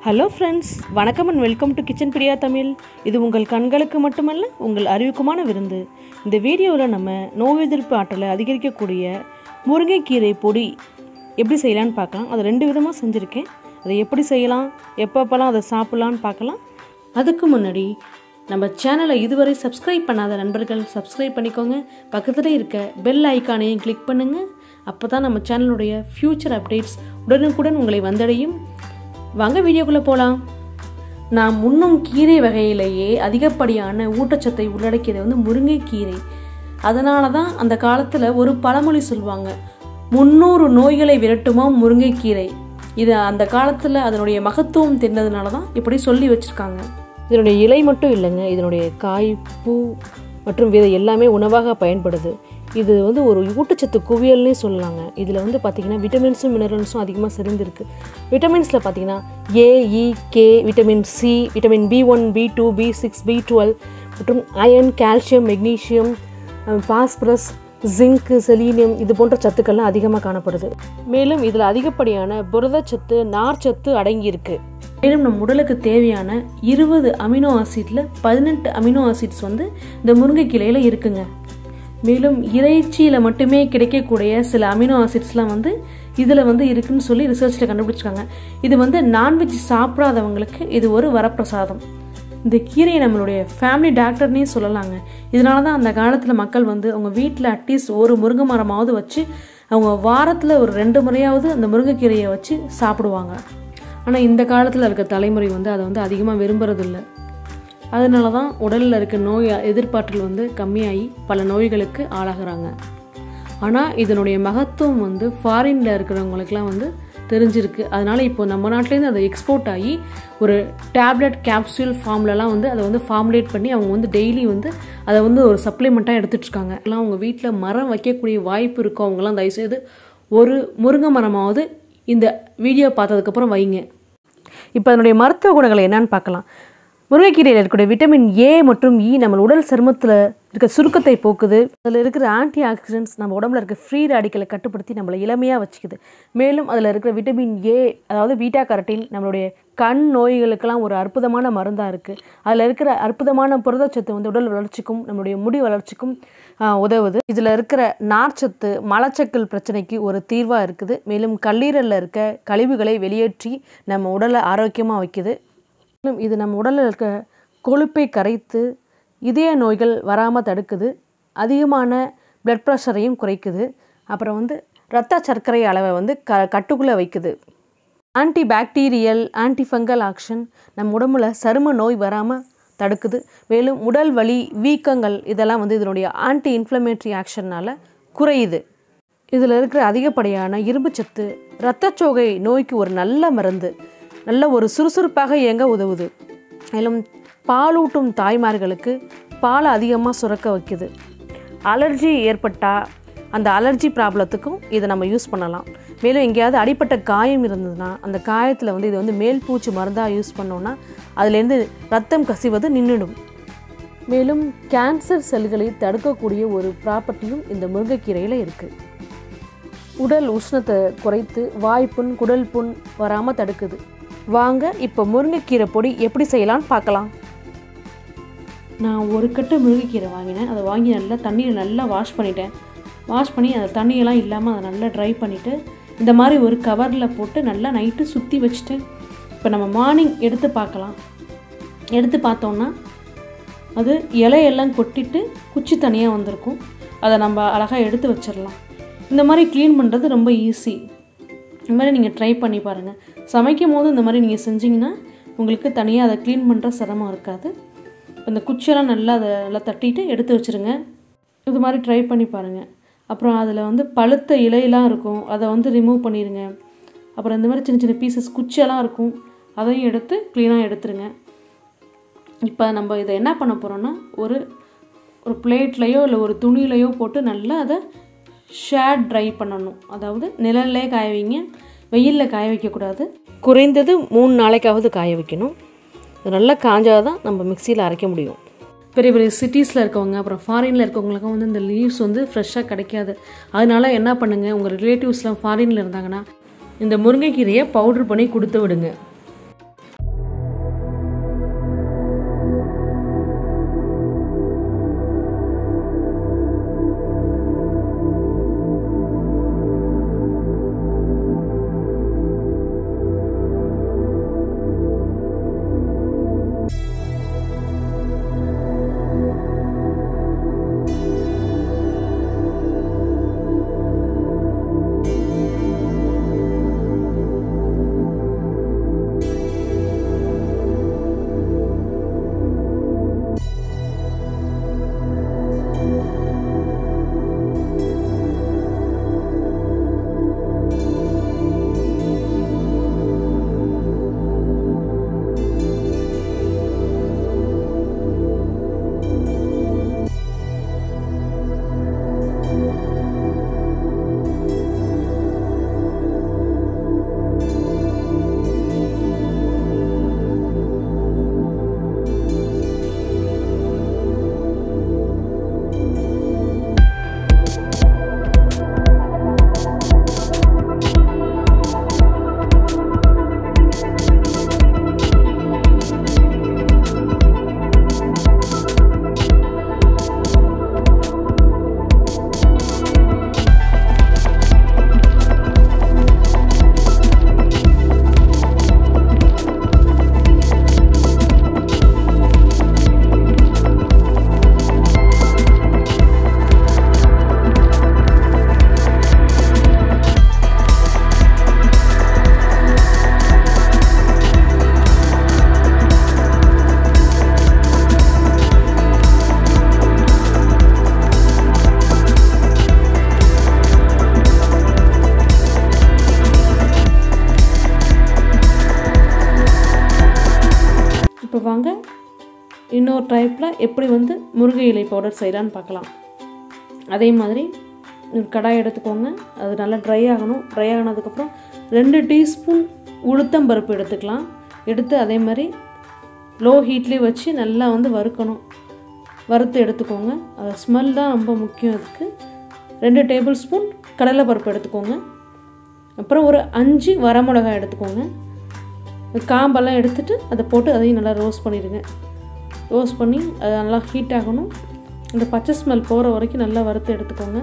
hello friends வணக்கம் and welcome to Kitchen Priya Tamil இது உங்கள் கண்களுக்கு மட்டுமல்ல உங்கள் அறிவுக்குமான விருந்து இந்த வீடியோவில் நம்ம நோய் எதிர்ப்பு ஆற்றலை அதிகரிக்கக்கூடிய முருங்கைக்கீரை பொடி எப்படி செய்யலான்னு பார்க்கலாம் அது ரெண்டு விதமாக செஞ்சுருக்கேன் அதை எப்படி செய்யலாம் எப்பப்பெல்லாம் அதை சாப்பிட்லான்னு பார்க்கலாம் அதுக்கு முன்னாடி நம்ம சேனலை இதுவரை சப்ஸ்கிரைப் பண்ணாத நண்பர்கள் சப்ஸ்கிரைப் பண்ணிக்கோங்க பக்கத்தில் இருக்க பெல் ஐக்கானையும் கிளிக் பண்ணுங்கள் அப்போ தான் நம்ம சேனலுடைய ஃப்யூச்சர் அப்டேட்ஸ் உடனுக்குடன் உங்களை வந்தடையும் வாங்க வீடியோக்குள்ளே போகலாம் நாம் உண்ணும் கீரை வகையிலேயே அதிகப்படியான ஊட்டச்சத்தை உள்ளடக்கியது வந்து முருங்கைக்கீரை அதனால தான் அந்த காலத்தில் ஒரு பழமொழி சொல்லுவாங்க முந்நூறு நோய்களை விரட்டுமா முருங்கைக்கீரை இது அந்த காலத்தில் அதனுடைய மகத்துவம் தெரிந்ததுனால தான் இப்படி சொல்லி வச்சுருக்காங்க இதனுடைய இலை மட்டும் இல்லைங்க இதனுடைய காய் பூ மற்றும் விதை எல்லாமே உணவாக பயன்படுது இது வந்து ஒரு ஊட்டச்சத்து குவியல்னே சொல்லலாங்க இதில் வந்து பார்த்திங்கன்னா விட்டமின்ஸும் மினரல்ஸும் அதிகமாக செறிந்திருக்கு விட்டமின்ஸில் பார்த்தீங்கன்னா A E K vitamin C vitamin B one B two B six B twelve மற்றும் அயன் கால்சியம் மெக்னீஷியம் பாஸ்பரஸ் ஜிங்க்கு செலீனியம் இது போன்ற சத்துக்கள்லாம் அதிகமாக காணப்படுது மேலும் இதில் அதிகப்படியான புரதச்சத்து நார்ச்சத்து அடங்கியிருக்கு மேலும் நம் உடலுக்கு தேவையான இருபது அமினோ ஆசிட்ல பதினெட்டு அமினோ ஆசிட்ஸ் வந்து இந்த முருங்கைக்கீரையில் இருக்குங்க மேலும் இறைச்சியில் மட்டுமே கிடைக்கக்கூடிய சில அமினோ ஆசிட்ஸ்லாம் வந்து இதில் வந்து இருக்குன்னு சொல்லி ரிசர்ச்சில் கண்டுபிடிச்சிருக்காங்க இது வந்து நான்வெஜ் சாப்பிடாதவங்களுக்கு இது ஒரு வரப்பிரசாதம் இந்த கீரையை நம்மளுடைய ஃபேமிலி டாக்டர்னே சொல்லலாங்க இதனால தான் அந்த காலத்தில் மக்கள் வந்து அவங்க வீட்டில் அட்லீஸ்ட் ஒரு முருங்கை மரமாவது வச்சு அவங்க வாரத்தில் ஒரு ரெண்டு முறையாவது அந்த முருங்கைக்கீரையை வச்சு சாப்பிடுவாங்க ஆனால் இந்த காலத்தில் இருக்க தலைமுறை வந்து அதை வந்து அதிகமாக விரும்புறதில்ல அதனால தான் உடலில் இருக்க நோய் எதிர்ப்பாற்றல் வந்து கம்மியாகி பல நோய்களுக்கு ஆளாகிறாங்க ஆனால் இதனுடைய மகத்துவம் வந்து ஃபாரினில் இருக்கிறவங்களுக்குலாம் வந்து தெரிஞ்சிருக்கு அதனால் இப்போ நம்ம நாட்டிலேருந்து அதை எக்ஸ்போர்ட் ஆகி ஒரு டேப்லெட் கேப்சூல் ஃபார்ம்லலாம் வந்து அதை வந்து ஃபார்முலேட் பண்ணி அவங்க வந்து டெய்லி வந்து அதை வந்து ஒரு சப்ளிமெண்ட்டாக எடுத்துகிட்டு இருக்காங்க எல்லாம் அவங்க வீட்டில் மரம் வைக்கக்கூடிய வாய்ப்பு இருக்கும் அவங்களாம் தயவுசெய்து ஒரு முருங்கை மரமாவது இந்த வீடியோ பார்த்ததுக்கப்புறம் வைங்க இப்போ அதனுடைய மருத்துவ குணங்களை என்னன்னு பார்க்கலாம் முருங்கைக்கீரையில் இருக்கக்கூடிய விட்டமின் ஏ மற்றும் இ நம்ம உடல் சருமத்தில் இருக்க சுருக்கத்தை போக்குது அதில் இருக்கிற ஆன்டி ஆக்சிடென்ட்ஸ் நம்ம உடம்புல இருக்க ஃப்ரீ ராடிக்கலை கட்டுப்படுத்தி நம்மளை இளமையாக வச்சுக்குது மேலும் அதில் இருக்கிற விட்டமின் ஏ அதாவது பீட்டா கரட்டின் நம்மளுடைய கண் நோய்களுக்கெல்லாம் ஒரு அற்புதமான மருந்தாக இருக்குது அதில் இருக்கிற அற்புதமான புரதச்சத்து வந்து உடல் வளர்ச்சிக்கும் நம்மளுடைய முடி வளர்ச்சிக்கும் உதவுது இதில் இருக்கிற நார்ச்சத்து மலச்சக்கல் பிரச்சனைக்கு ஒரு தீர்வாக இருக்குது மேலும் கல்லீரலில் இருக்க கழிவுகளை வெளியேற்றி நம்ம உடலை ஆரோக்கியமாக வைக்குது மேலும் இது நம்ம உடலில் இருக்க கொழுப்பை கரைத்து இதய நோய்கள் வராமல் தடுக்குது அதிகமான பிளட் ப்ரெஷரையும் குறைக்குது அப்புறம் வந்து இரத்த சர்க்கரை அளவை வந்து க கட்டுக்குள்ளே வைக்குது anti bacterial anti fungal action நம்ம உடம்புல சரும நோய் வராமல் தடுக்குது மேலும் உடல் வலி வீக்கங்கள் இதெல்லாம் வந்து இதனுடைய ஆன்டி இன்ஃப்ளமேட்ரி ஆக்ஷன்னால் குறையுது இதில் இருக்கிற அதிகப்படியான இரும்புச்சத்து இரத்தச்சோகை நோய்க்கு ஒரு நல்ல மருந்து நல்ல ஒரு சுறுசுறுப்பாக இயங்க உதவுது மேலும் பாலூட்டும் தாய்மார்களுக்கு பாலை அதிகமாக சுரக்க வைக்குது அலர்ஜி ஏற்பட்டால் அந்த அலர்ஜி ப்ராப்ளத்துக்கும் இதை நம்ம யூஸ் பண்ணலாம் மேலும் எங்கேயாவது அடிப்பட்ட காயம் இருந்ததுன்னா அந்த காயத்தில் வந்து இது வந்து மேல் பூச்சி மருந்தாக யூஸ் பண்ணோன்னா அதுலேருந்து ரத்தம் கசிவது நின்றுடும் மேலும் கேன்சர் செல்களை தடுக்கக்கூடிய ஒரு ப்ராப்பர்ட்டியும் இந்த முருங்கைக்கீரையில் இருக்குது உடல் உஷ்ணத்தை குறைத்து வாய்ப்புண் குடல் புண் வராமல் தடுக்குது வாங்க இப்போ முருங்கைக்கீரை பொடி எப்படி செய்யலாம்னு பார்க்கலாம் நான் ஒரு கட்டு முருங்கைக்கீரை வாங்கினேன் அதை வாங்கி நல்லா தண்ணியில் நல்லா வாஷ் பண்ணிட்டேன் வாஷ் பண்ணி அந்த தண்ணியெல்லாம் இல்லாமல் அதை நல்லா ட்ரை பண்ணிவிட்டு இந்த மாதிரி ஒரு கவரில் போட்டு நல்லா நைட்டு சுற்றி வச்சுட்டு இப்போ நம்ம மார்னிங் எடுத்து பார்க்கலாம் எடுத்து பார்த்தோன்னா அது இலையெல்லாம் கொட்டிட்டு குச்சி தனியாக வந்திருக்கும் அதை நம்ம அழகாக எடுத்து வச்சிடலாம் இந்த மாதிரி க்ளீன் பண்ணுறது ரொம்ப ஈஸி இந்த மாதிரி நீங்கள் ட்ரை பண்ணி பாருங்கள் சமைக்கும் போது இந்த மாதிரி நீங்கள் செஞ்சிங்கன்னா உங்களுக்கு தனியாக அதை க்ளீன் பண்ணுற சிரமம் இருக்காது இந்த குச்சியெல்லாம் நல்லா அதை நல்லா தட்டிட்டு எடுத்து வச்சுருங்க இது மாதிரி ட்ரை பண்ணி பாருங்கள் அப்புறம் அதில் வந்து பழுத்த இலையெல்லாம் இருக்கும் அதை வந்து ரிமூவ் பண்ணிடுங்க அப்புறம் இந்த மாதிரி சின்ன சின்ன பீசஸ் குச்சியெல்லாம் இருக்கும் அதையும் எடுத்து க்ளீனாக எடுத்துருங்க இப்போ நம்ம இதை என்ன பண்ண போகிறோன்னா ஒரு ஒரு பிளேட்லேயோ இல்லை ஒரு துணியிலையோ போட்டு நல்லா அதை ஷேட் ட்ரை பண்ணணும் அதாவது நிழல்லே காய வைங்க வெயிலில் காய வைக்கக்கூடாது குறைந்தது மூணு நாளைக்காவது காய வைக்கணும் இது நல்லா காஞ்சால் தான் நம்ம மிக்சியில் அரைக்க முடியும் பெரிய பெரிய சிட்டிஸில் இருக்கவங்க அப்புறம் ஃபாரினில் இருக்கவங்களுக்கும் வந்து இந்த லீவ்ஸ் வந்து ஃப்ரெஷ்ஷாக கிடைக்காது அதனால என்ன பண்ணுங்கள் உங்கள் ரிலேட்டிவ்ஸ்லாம் ஃபாரினில் இருந்தாங்கன்னா இந்த முருங்கைக்கீரையை பவுட்ரு பண்ணி கொடுத்து விடுங்க இப்போ வாங்க இன்னொரு டைப்பில் எப்படி வந்து முருங்கை இலை பவுடர் செய்யலான்னு பார்க்கலாம் அதே மாதிரி ஒரு கடாய் எடுத்துக்கோங்க அது நல்லா ட்ரை ஆகணும் ட்ரை ஆனதுக்கப்புறம் ரெண்டு டீஸ்பூன் உளுத்தம்பருப்பு எடுத்துக்கலாம் எடுத்து அதே மாதிரி லோ ஹீட்லேயே வச்சு நல்லா வந்து வறுக்கணும் வறுத்து எடுத்துக்கோங்க அது ஸ்மெல் தான் ரொம்ப முக்கியம் அதுக்கு ரெண்டு டேபிள் ஸ்பூன் கடலைப்பருப்பு எடுத்துக்கோங்க அப்புறம் ஒரு அஞ்சு வரமிளகாய் எடுத்துக்கோங்க காம்பெல்லாம் எடுத்துட்டு அதை போட்டு அதையும் நல்லா ரோஸ்ட் பண்ணிடுங்க ரோஸ்ட் பண்ணி அது நல்லா ஹீட் ஆகணும் அந்த பச்சை ஸ்மெல் போகிற வரைக்கும் நல்லா வறுத்து எடுத்துக்கோங்க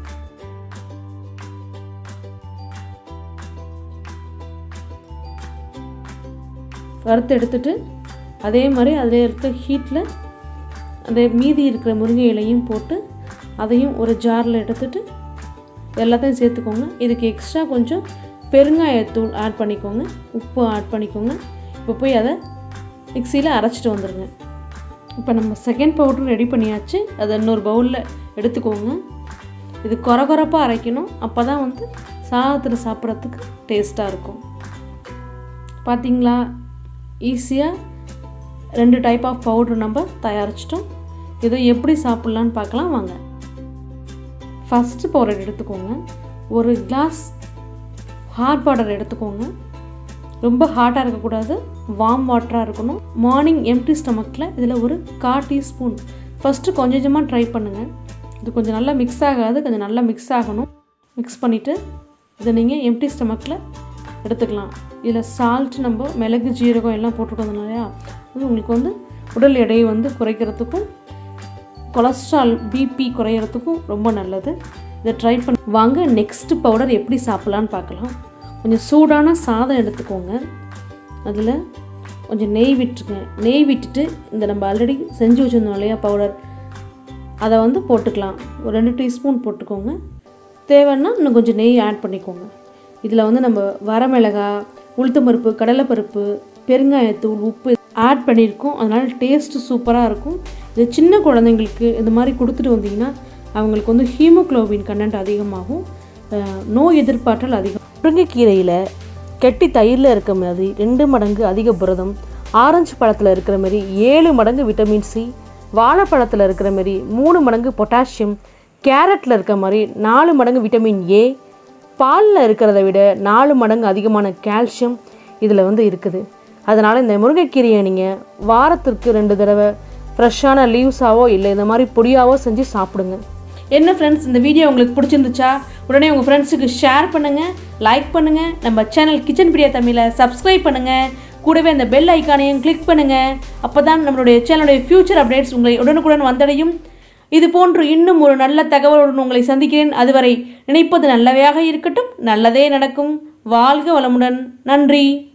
வறுத்து எடுத்துட்டு அதே மாதிரி அதில் இருக்க ஹீட்டில் அந்த மீதி இருக்கிற முருங்கை இலையும் போட்டு அதையும் ஒரு ஜாரில் எடுத்துட்டு எல்லாத்தையும் சேர்த்துக்கோங்க இதுக்கு எக்ஸ்ட்ரா கொஞ்சம் பெருங்காயத்தூள் ஆட் பண்ணிக்கோங்க உப்பு ஆட் பண்ணிக்கோங்க இப்போ போய் அதை மிக்சியில் அரைச்சிட்டு வந்துடுங்க இப்போ நம்ம செகண்ட் பவுடர் ரெடி பண்ணியாச்சு அதை இன்னொரு பவுலில் எடுத்துக்கோங்க இது குறை குறைப்பாக அரைக்கணும் அப்போ தான் வந்து சாதத்தில் சாப்பிட்றதுக்கு டேஸ்ட்டாக இருக்கும் பார்த்தீங்களா ஈஸியாக ரெண்டு டைப் ஆஃப் பவுடர் நம்ம தயாரிச்சிட்டோம் இதை எப்படி சாப்பிட்லான்னு பார்க்கலாம் வாங்க ஃபஸ்ட்டு பவுடர் எடுத்துக்கோங்க ஒரு கிளாஸ் ஹாட் வாட்டர் எடுத்துக்கோங்க ரொம்ப ஹாட்டாக இருக்கக்கூடாது வார்ம் வாட்டராக இருக்கணும் மார்னிங் எம்டி ஸ்டமக்கில் இதில் ஒரு கால் டீஸ்பூன் ஃபஸ்ட்டு கொஞ்சம் கொஞ்சமாக ட்ரை பண்ணுங்கள் இது கொஞ்சம் நல்லா மிக்ஸ் ஆகாது கொஞ்சம் நல்லா மிக்ஸ் ஆகணும் மிக்ஸ் பண்ணிவிட்டு இதை நீங்கள் எம்டி ஸ்டமக்கில் எடுத்துக்கலாம் இதில் சால்ட் நம்ம மிளகு ஜீரகம் எல்லாம் போட்டிருக்கோம் இல்லையா அது உங்களுக்கு வந்து உடல் எடையை வந்து குறைக்கிறதுக்கும் கொலஸ்ட்ரால் பிபி குறையிறதுக்கும் ரொம்ப நல்லது இதை ட்ரை பண்ணி வாங்க நெக்ஸ்ட் பவுடர் எப்படி சாப்பிட்லான்னு பார்க்கலாம் கொஞ்சம் சூடான சாதம் எடுத்துக்கோங்க அதில் கொஞ்சம் நெய் விட்டுருங்க நெய் விட்டுட்டு இந்த நம்ம ஆல்ரெடி செஞ்சு வச்சுருந்தோம் இல்லையா பவுடர் அதை வந்து போட்டுக்கலாம் ஒரு ரெண்டு டீஸ்பூன் போட்டுக்கோங்க தேவைன்னா இன்னும் கொஞ்சம் நெய் ஆட் பண்ணிக்கோங்க இதில் வந்து நம்ம வரமிளகா உளுத்தம்பருப்பு கடலைப்பருப்பு பெருங்காயத்தூள் உப்பு ஆட் பண்ணியிருக்கோம் அதனால் டேஸ்ட்டு சூப்பராக இருக்கும் இது சின்ன குழந்தைங்களுக்கு இந்த மாதிரி கொடுத்துட்டு வந்தீங்கன்னா அவங்களுக்கு வந்து ஹீமோக்ளோபின் கண்டென்ட் அதிகமாகும் அஹ் நோய் எதிர்ப்பாற்றல் அதிகம் முருங்கைக்கீரையில் கெட்டி தயிரில் இருக்க மாதிரி ரெண்டு மடங்கு அதிக புரதம் ஆரஞ்சு பழத்தில் இருக்கிற மாதிரி ஏழு மடங்கு விட்டமின் சி வாழைப்பழத்தில் இருக்கிற மாதிரி மூணு மடங்கு பொட்டாசியம் கேரட்டில் இருக்க மாதிரி நாலு மடங்கு விட்டமின் ஏ பாலில் இருக்கிறத விட நாலு மடங்கு அதிகமான கால்சியம் இதில் வந்து இருக்குது அதனால் இந்த முருங்கைக்கீரையை நீங்கள் வாரத்திற்கு ரெண்டு தடவை ஃப்ரெஷ்ஷான லீவ்ஸாவோ இல்லை இந்த மாதிரி பொடியாவோ செஞ்சு சாப்பிடுங்க என்ன ஃப்ரெண்ட்ஸ் இந்த வீடியோ உங்களுக்கு பிடிச்சிருந்துச்சா உடனே உங்கள் ஃப்ரெண்ட்ஸுக்கு ஷேர் பண்ணுங்கள் லைக் பண்ணுங்கள் நம்ம சேனல் கிச்சன் பிரியா தமிழை சப்ஸ்கிரைப் பண்ணுங்கள் கூடவே அந்த பெல் ஐக்கானையும் கிளிக் பண்ணுங்கள் அப்போ தான் நம்மளுடைய சேனலுடைய ஃப்யூச்சர் அப்டேட்ஸ் உங்களை உடனுக்குடன் வந்தடையும் இது போன்று இன்னும் ஒரு நல்ல தகவலுடன் உங்களை சந்திக்கிறேன் அதுவரை நினைப்பது நல்லவையாக இருக்கட்டும் நல்லதே நடக்கும் வாழ்க வளமுடன் நன்றி